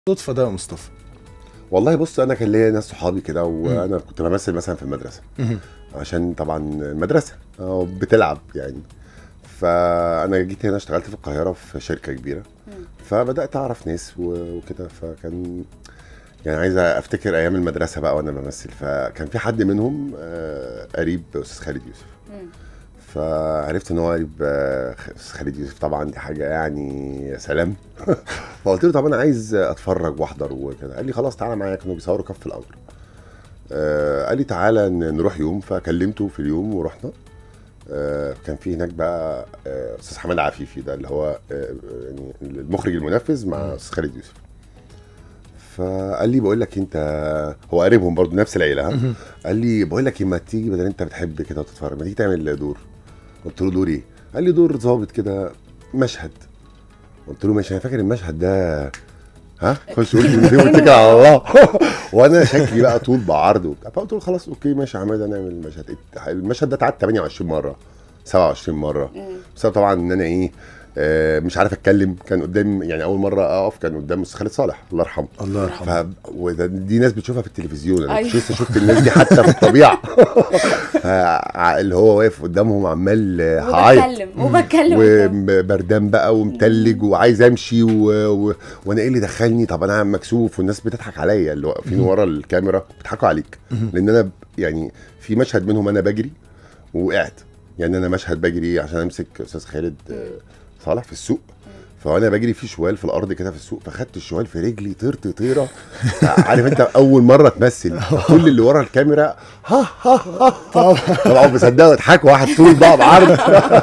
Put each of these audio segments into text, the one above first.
صدفه ده يا مصطفى والله بص انا كان ليا ناس صحابي كده وانا كنت بمثل مثلا في المدرسه عشان طبعا المدرسه آه، بتلعب يعني فانا جيت هنا اشتغلت في القاهره في شركه كبيره فبدات اعرف ناس و- وكده فكان يعني عايز افتكر ايام المدرسه بقى وانا بمثل فكان في حد منهم آه، قريب استاذ خالد يوسف مم. فعرفت ان هو قريب آه، استاذ خالد يوسف طبعا دي حاجه يعني يا سلام فقلت له طب انا عايز اتفرج واحضر وكده قال لي خلاص تعالى معايا كانوا بيصوروا كف الامر آه قال لي تعالى ن- نروح يوم فكلمته في اليوم ورحنا آه كان في هناك بقى آه، استاذ حماد عفيفي ده اللي هو آه يعني المخرج المنفذ مع استاذ خالد يوسف فقال لي بقول لك انت هو قريبهم برضه نفس العيله ها قال لي بقول لك إيه، ما تيجي بدل انت بتحب كده وتتفرج ما تيجي تعمل دور قلت له دور ايه قال لي دور ظابط كده مشهد قلت له ماشي انا فاكر المشهد ده ها خش قول لي واتكل على الله وانا شكلي بقى طول بعرض وبتاع فقلت له خلاص اوكي ماشي يا حماده نعمل المشهد المشهد ده اتعاد 28 مره 27 مره مم. بسبب طبعا ان انا ايه آه مش عارف اتكلم كان قدام يعني اول مره اقف كان قدام استاذ خالد صالح الله يرحمه الله يرحمه ف وده دي ناس بتشوفها في التلفزيون انا مش أيوة. لسه شفت الناس دي حتى في الطبيعه ف- اللي هو واقف قدامهم عمال هعيط وبتكلم وبتكلم قدام. وبردان بقى ومتلج وعايز امشي و... و... وانا ايه اللي دخلني طب انا مكسوف والناس بتضحك عليا اللي واقفين ورا الكاميرا بيضحكوا عليك لان انا ب- يعني في مشهد منهم انا بجري وقعت يعني انا مشهد بجري عشان امسك استاذ خالد آه، صالح في السوق فانا بجري في شوال في الارض كده في السوق فخدت الشوال في رجلي طرت طيره عارف انت اول مره تمثل كل اللي ورا الكاميرا ها ها ها ها طبعا بيصدقوا يضحكوا واحد طول بقى بعرض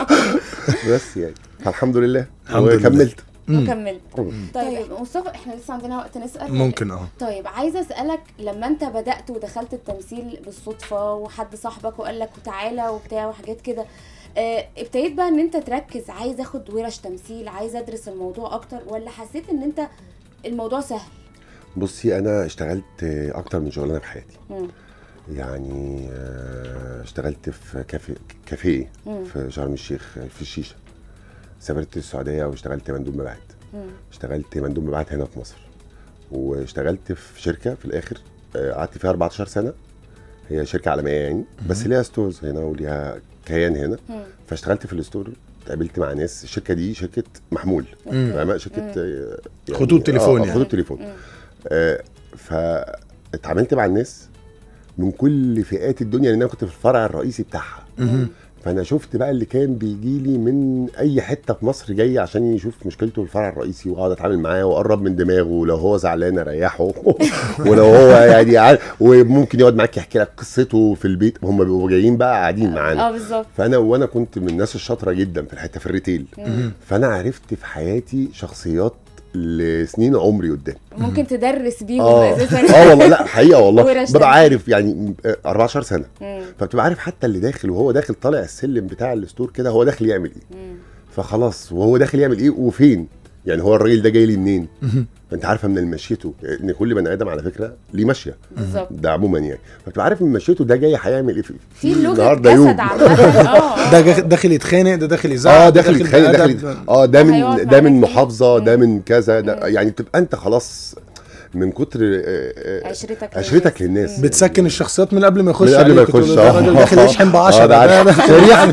بس يعني فالحمد لله الحمد لله. وكملت وكملت طيب مصطفى احنا لسه عندنا وقت نسال ممكن اه طيب عايزه اسالك لما انت بدات ودخلت التمثيل بالصدفه وحد صاحبك وقال لك وتعالى وبتاع وحاجات كده آه، ابتديت بقى ان انت تركز عايز اخد ورش تمثيل عايز ادرس الموضوع اكتر ولا حسيت ان انت الموضوع سهل بصي انا اشتغلت اكتر من شغلانه في حياتي مم. يعني آه، اشتغلت في كافيه كافيه مم. في شرم الشيخ في الشيشه سافرت السعوديه واشتغلت مندوب مبيعات مم. اشتغلت مندوب مبيعات هنا في مصر واشتغلت في شركه في الاخر آه، قعدت فيها 14 سنه هي شركه عالميه يعني بس ليها ستورز هنا وليها كيان هنا مم. فاشتغلت في الستور اتقابلت مع ناس الشركه دي شركه محمول مم. فاهمه شركه مم. آه، يعني- خطوط تليفون آه، يعني. خطوط تليفون مم. آه، فاتعاملت مع الناس من كل فئات الدنيا لان انا كنت في الفرع الرئيسي بتاعها مهم. فانا شفت بقى اللي كان بيجي لي من اي حته في مصر جاي عشان يشوف مشكلته في الفرع الرئيسي واقعد اتعامل معاه واقرب من دماغه لو هو زعلان اريحه ولو هو يعني عارف- وممكن يقعد معاك يحكي لك قصته في البيت هم بيبقوا جايين بقى قاعدين معانا اه بالظبط فانا وانا كنت من الناس الشاطره جدا في الحته في الريتيل مم. فانا عرفت في حياتي شخصيات لسنين عمري قدام ممكن تدرس بيهم اه اساسا اه والله لا حقيقه والله ورش ببقى تمثيل. عارف يعني آه، 14 سنه مم. فبتبقى عارف حتى اللي داخل وهو داخل طالع السلم بتاع الستور كده هو داخل يعمل ايه مم. فخلاص وهو داخل يعمل ايه وفين يعني هو الراجل ده جاي لي منين انت عارفه من مشيته ان كل بني ادم على فكره ليه ماشيه بالظبط ده عموما يعني فبتبقى عارف من مشيته ده جاي هيعمل ايه في في لغه النهارده يوم جسد عامه اه ده جا- داخل يتخانق ده داخل يزعق اه ده داخل يتخانق بأدب. داخل اه ده من هيقعد ده من معاك محافظه ده مم. من كذا ده مم. يعني بتبقى انت خلاص من كتر آه، آه، عشرتك عشرتك للناس. مم. بتسكن الشخصيات من قبل ما يخش من قبل ما عليك، تقول يخش، له ده آه. الراجل داخل يشحن ب 10 اه ده عارف شريحه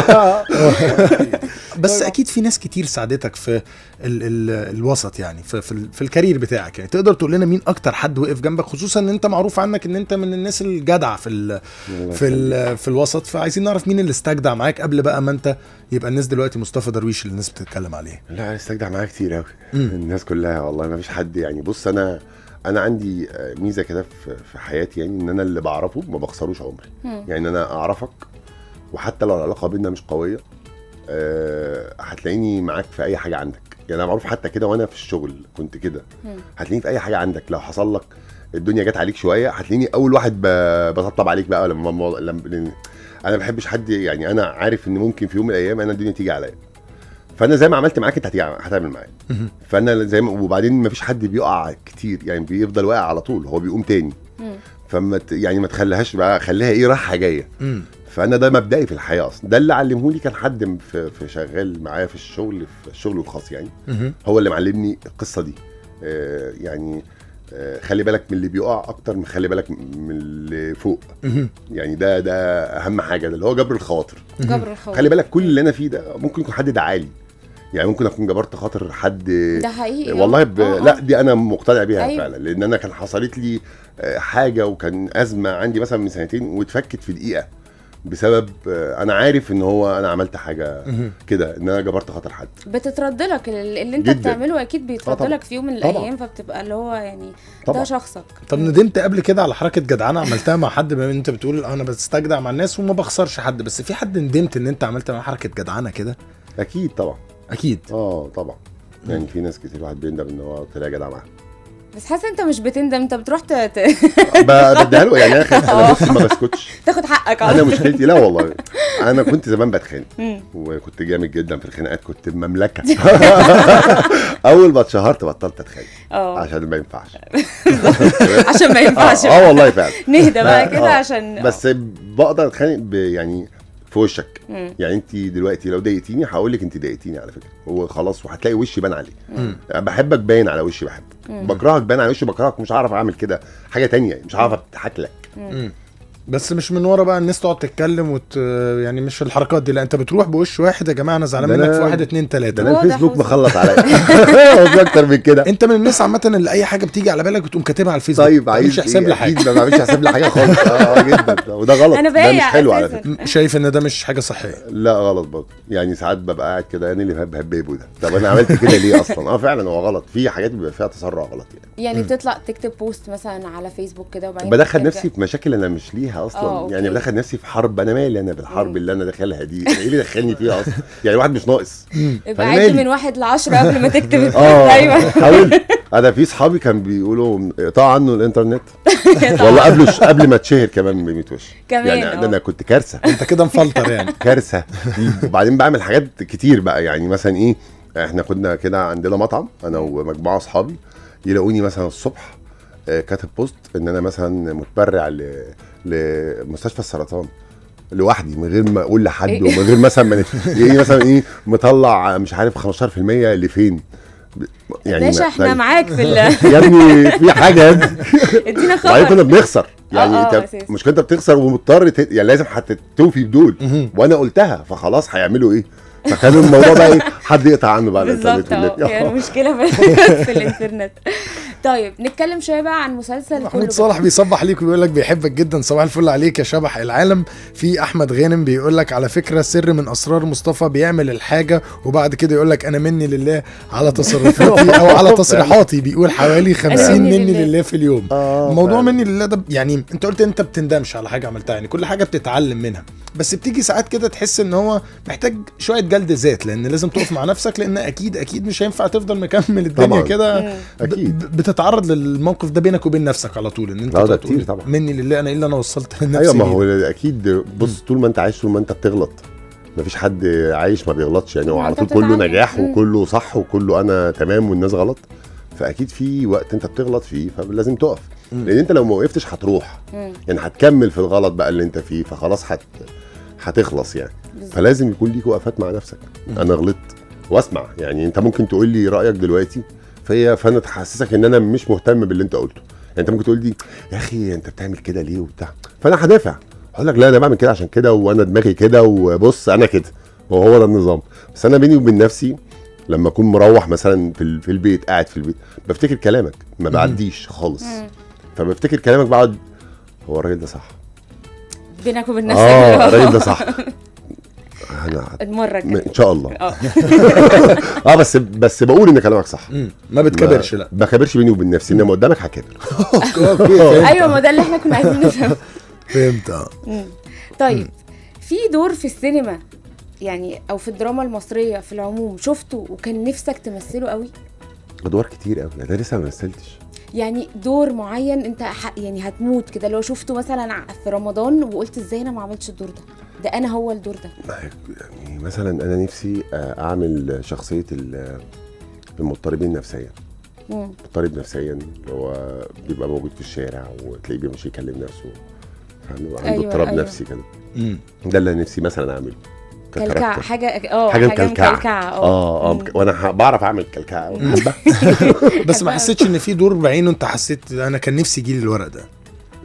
بس اكيد في ناس كتير ساعدتك في ال ال الوسط يعني في في, ال- في الكارير بتاعك يعني تقدر تقول لنا مين اكتر حد وقف جنبك خصوصا ان انت معروف عنك ان انت من الناس الجدعه في ال في ال في الوسط فعايزين نعرف مين اللي استجدع معاك قبل بقى ما انت يبقى الناس دلوقتي مصطفى درويش اللي الناس بتتكلم عليه لا انا استجدع معايا كتير قوي مم. الناس كلها والله ما فيش حد يعني بص انا انا عندي آه، ميزه كده في في حياتي يعني ان انا اللي بعرفه ما بخسروش عمري مم. يعني انا اعرفك وحتى لو العلاقه بينا مش قويه أه هتلاقيني معاك في اي حاجه عندك يعني انا معروف حتى كده وانا في الشغل كنت كده مم. هتلاقيني في اي حاجه عندك لو حصل لك الدنيا جت عليك شويه هتلاقيني اول واحد ب- بطبطب عليك بقى لما لما لأن انا ما بحبش حد يعني انا عارف ان ممكن في يوم من الايام انا الدنيا تيجي عليا فانا زي ما عملت معاك انت هتيجي هتعمل معايا مهم. فانا زي ما وبعدين ما فيش حد بيقع كتير يعني بيفضل واقع على طول هو بيقوم تاني مم. فما ت- يعني ما تخليهاش بقى خليها ايه رايحه جايه مم. فانا ده مبدئي في الحياه اصلا ده اللي علمهولي كان حد م- في, في شغال معايا في الشغل في الشغل الخاص يعني مهم. هو اللي معلمني القصه دي آه، يعني آه، خلي بالك من اللي بيقع اكتر من خلي بالك من اللي فوق مهم. يعني ده ده اهم حاجه ده اللي هو جبر الخواطر جبر الخوف خلي بالك كل اللي انا فيه ده ممكن يكون حد دعالي يعني ممكن اكون جبرت خاطر حد ده حقيقي والله ب... آه، آه. لا دي انا مقتنع بيها أيوة. أيوة. فعلا لان انا كان حصلت لي آه، حاجه وكان ازمه عندي مثلا من سنتين واتفكت في دقيقه بسبب آه، انا عارف ان هو انا عملت حاجه مهم. كده ان انا جبرت خاطر حد بتترد لك ال- اللي انت جداً. بتعمله اكيد بيترد طبعاً. لك في يوم من طبعاً. الايام فبتبقى اللي هو يعني ده طبعا شخصك طب ندمت قبل كده على حركه جدعانه عملتها مع حد بما ان انت بتقول انا بستجدع مع الناس وما بخسرش حد بس في حد ندمت ان انت عملت معاه حركه جدعانه كده اكيد طبعا اكيد اه طبعا يعني في ناس كتير واحد بيندم ان هو طلع جدع معاها بس حاسه انت مش بتندم انت بتروح ت- ت- ب- بديها له يعني انا انا بص ما بسكتش تاخد حقك انا مشكلتي لا والله انا كنت زمان بتخانق مم. وكنت جامد جدا في الخناقات كنت مملكه اول ما اتشهرت بطلت اتخانق اه عشان ما ينفعش عشان ما ينفعش اه آه والله فعلا نهدى بقى آه، كده آه. عشان بس بقدر اتخانق ب- يعني في وشك مم. يعني انت دلوقتي لو ضايقتيني هقول لك انت ضايقتيني على فكره هو خلاص وهتلاقي وشي بان عليه مم. بحبك باين على وشي بحبك مم. بكرهك باين على وشي بكرهك مش هعرف اعمل كده حاجه تانية مش هعرف اضحك لك مم. بس مش من ورا بقى الناس تقعد تتكلم وت... يعني مش الحركات دي لا انت بتروح بوش واحد يا جماعه انا زعلان ده منك أنا- في واحد اتنين ده تلاته انا واضح الفيسبوك وز- مخلص عليا وفي اكتر من كده انت من الناس عامه اللي اي حاجه بتيجي على بالك بتقوم كاتبها على الفيسبوك طيب ما عايز تعملش حساب إيه؟ لحاجه اكيد ما بعملش حساب لحاجه خالص اه جدا وده غلط انا ده مش بايع حلو على أساساً. فكره م- شايف ان ده مش حاجه صحيه لا غلط برضه يعني ساعات ببقى قاعد كده انا اللي بحب هبيبه ده طب انا عملت كده ليه اصلا اه فعلا هو غلط في حاجات بيبقى فيها تسرع غلط يعني يعني بتطلع تكتب بوست مثلا على فيسبوك كده وبعدين بدخل ترجع. نفسي في مشاكل انا مش ليها آه، اصلا أوكي. يعني بدخل نفسي في حرب انا مالي انا بالحرب مم. اللي انا داخلها دي ايه اللي دخلني فيها اصلا يعني الواحد مش ناقص يبقى فأنا عد مالي. من واحد لعشرة قبل ما تكتب البوست اه ايوه حاولت انا في صحابي كان بيقولوا اقطع عنه الانترنت والله قبل قبل ما اتشهر كمان ب 100 وش كمان، يعني آه. ده انا كنت كارثه انت كده مفلتر يعني كارثه وبعدين بعمل حاجات كتير بقى يعني مثلا ايه احنا كنا كده عندنا مطعم انا ومجموعه اصحابي يلاقوني مثلا الصبح آه، كاتب بوست ان انا مثلا متبرع ل- لمستشفى السرطان لوحدي من غير ما اقول لحد إيه؟ ومن غير مثلا ما نت- يعني مثلا ايه مطلع مش عارف 15% لفين يعني باشا ما- احنا طيب. معاك في ال... يا ابني في حاجه يا ابني ادينا وبعدين كنا خبر بنخسر يعني آه، آه، انت أساسي. مشكلة انت بتخسر ومضطر ت... يعني لازم هتتوفي بدول مهم. وانا قلتها فخلاص هيعملوا ايه فكان الموضوع بقى ايه حد يقطع عنه بقى بالظبط الانترنت اه والنت. هي المشكله في, في الانترنت طيب نتكلم شويه بقى عن مسلسل كله محمود صالح بيصبح عليك وبيقول لك بيحبك جدا صباح الفل عليك يا شبح العالم في احمد غانم بيقول لك على فكره سر من اسرار مصطفى بيعمل الحاجه وبعد كده يقول لك انا مني لله على تصرفاتي او على تصريحاتي بيقول حوالي 50 مني مني لله. لله في اليوم آه، الموضوع فعلا. مني لله ده يعني انت قلت انت بتندمش على حاجه عملتها يعني كل حاجه بتتعلم منها بس بتيجي ساعات كده تحس ان هو محتاج شويه جلد ذات لان لازم تقف مع نفسك لان اكيد اكيد مش هينفع تفضل مكمل الدنيا طبعاً. كده مم. ب- اكيد ب- بتتعرض للموقف ده بينك وبين نفسك على طول ان انت اه ده تقعد كتير تقول طبعا. مني لله انا ايه اللي انا وصلت لنفسي ايوه ما ليه؟ هو اكيد بص طول ما انت عايش طول ما انت بتغلط مفيش حد عايش ما بيغلطش يعني هو ما على انت طول كله بتتعلم. نجاح مم. وكله صح وكله انا تمام والناس غلط فاكيد في وقت انت بتغلط فيه فلازم تقف مم. لان انت لو ما وقفتش هتروح مم. يعني هتكمل في الغلط بقى اللي انت فيه فخلاص هت هتخلص يعني بالظبط. فلازم يكون ليك وقفات مع نفسك انا غلطت واسمع يعني انت ممكن تقول لي رايك دلوقتي فهي فانا تحسسك ان انا مش مهتم باللي انت قلته يعني انت ممكن تقول لي يا اخي انت بتعمل كده ليه وبتاع فانا هدافع هقول لك لا انا بعمل كده عشان كده وانا دماغي كده وبص انا كده وهو ده النظام بس انا بيني وبين نفسي لما اكون مروح مثلا في ال- في البيت قاعد في البيت بفتكر كلامك ما بعديش خالص مم. فبفتكر كلامك بقعد هو الراجل ده صح بينك وبين نفسك اه اللي هو الراجل ده صح انا اتمرن م- كده ان شاء الله اه اه بس بس بقول ان كلامك صح مم. ما بتكبرش لا ما بكبرش بيني وبين نفسي انما قدامك هكابر اوكي فهمت ايوه ما ده اللي احنا كنا عايزين نفهمه فهمت اه مم. طيب في دور في السينما يعني او في الدراما المصريه في العموم شفته وكان نفسك تمثله قوي ادوار كتير قوي انا لسه ما مثلتش يعني دور معين انت ح- يعني هتموت كده لو شفته مثلا ع- في رمضان وقلت ازاي انا ما عملتش الدور ده ده انا هو الدور ده يعني مثلا انا نفسي آه، اعمل شخصيه ال- المضطربين نفسيا مم. مضطرب نفسيا اللي هو بيبقى موجود في الشارع وتلاقيه بيمشي يكلم نفسه فاهم؟ عنده أيوة، اضطراب أيوة. نفسي كده مم. ده اللي أنا نفسي مثلا اعمله كلكع ككاركتر. حاجه اه حاجه حاجه مكلكعه مكلكعه اه اه مم. وانا ح- بعرف اعمل كلكعه وحبه بس ما بحبها. حسيتش ان في دور بعينه انت حسيت انا كان نفسي يجي لي الورق ده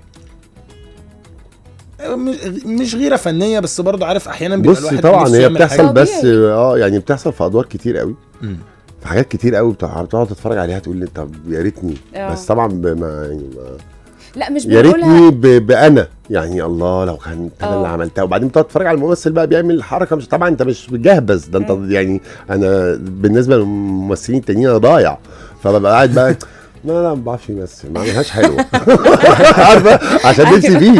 مش- مش غيره فنيه بس برضه عارف احيانا بيبقى بص الواحد طبعا نفسه هي يعمل بتحصل حاجة. بس طبيعي. اه يعني بتحصل في ادوار كتير قوي مم. في حاجات كتير قوي بتاع- بتقعد تتفرج عليها تقول لي طب يا ريتني اه. بس طبعا ب- ما يعني ما لا مش يا بنقولها ريتني ب- بانا يعني الله لو كان انا اه. اللي عملتها وبعدين بتقعد تتفرج على الممثل بقى بيعمل حركه مش طبعا انت مش مجهبز ده انت مم. يعني انا بالنسبه للممثلين التانيين انا ضايع فببقى قاعد بقى لا لا ما بعرفش يمثل ما عملهاش حلوه عارفه عشان نفسي فيه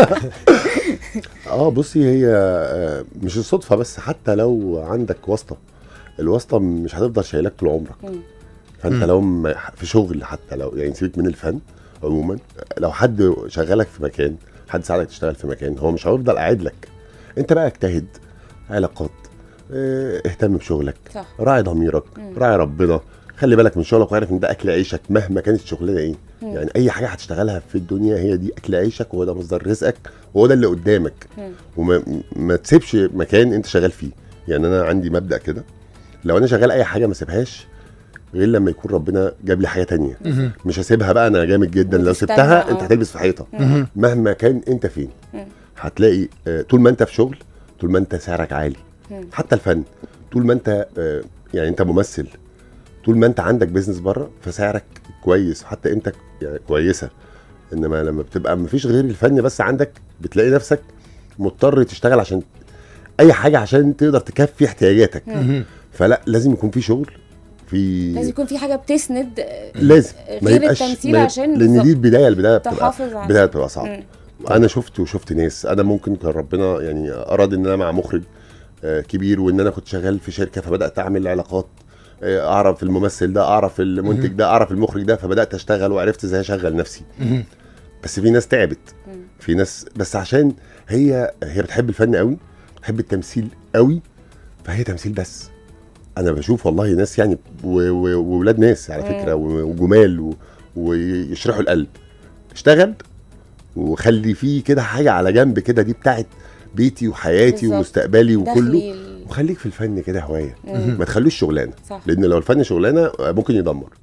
اه بصي هي آه، مش الصدفه بس حتى لو عندك واسطه الواسطه مش هتفضل شايلاك طول عمرك مم. فانت مم. لو م- في شغل حتى لو يعني سيبك من الفن عموما لو حد شغلك في مكان حد ساعدك تشتغل في مكان هو مش هيفضل قاعد لك انت بقى اجتهد علاقات اه، اهتم بشغلك صح راعي ضميرك مم. راعي ربنا خلي بالك من شغلك وعارف ان ده اكل عيشك مهما كانت الشغلانه ايه مم. يعني اي حاجه هتشتغلها في الدنيا هي دي اكل عيشك وهو ده مصدر رزقك وهو ده اللي قدامك مم. وما ما تسيبش مكان انت شغال فيه يعني انا عندي مبدا كده لو انا شغال اي حاجه ما اسيبهاش غير لما يكون ربنا جاب لي حاجه تانية مهم. مش هسيبها بقى انا جامد جدا لو وتستنى، سبتها اه. انت هتلبس في حيطه مهم. مهما كان انت فين مم. هتلاقي آه، طول ما انت في شغل طول ما انت سعرك عالي مم. حتى الفن طول ما انت آه، يعني انت ممثل طول ما انت عندك بيزنس بره فسعرك كويس حتى قيمتك يعني كويسه انما لما بتبقى مفيش غير الفن بس عندك بتلاقي نفسك مضطر تشتغل عشان اي حاجه عشان تقدر تكفي احتياجاتك مهم. فلا لازم يكون في شغل في لازم يكون في حاجه بتسند آه، لازم ما غير يبقاش التمثيل ما يب- عشان لان بالظبط دي البدايه البدايه بتبقى تحافظ على بدايه بتبقى صعبه مم. انا شفت وشفت ناس انا ممكن كان ربنا يعني اراد ان انا مع مخرج آه، كبير وان انا كنت شغال في شركه فبدات اعمل علاقات آه، اعرف الممثل ده اعرف المنتج ده اعرف المخرج ده فبدات اشتغل وعرفت ازاي اشغل نفسي مهم. بس في ناس تعبت مم. في ناس بس عشان هي هي بتحب الفن قوي بتحب التمثيل قوي فهي تمثيل بس انا بشوف والله ناس يعني و- و- وولاد ناس على مم. فكره و- وجمال و- ويشرحوا القلب اشتغل وخلي فيه كده حاجه على جنب كده دي بتاعت بيتي وحياتي بالظبط. ومستقبلي وكله دخلي ال- وخليك في الفن كده هوايه مم. ما تخلوش شغلانه صح لان لو الفن شغلانه ممكن يدمر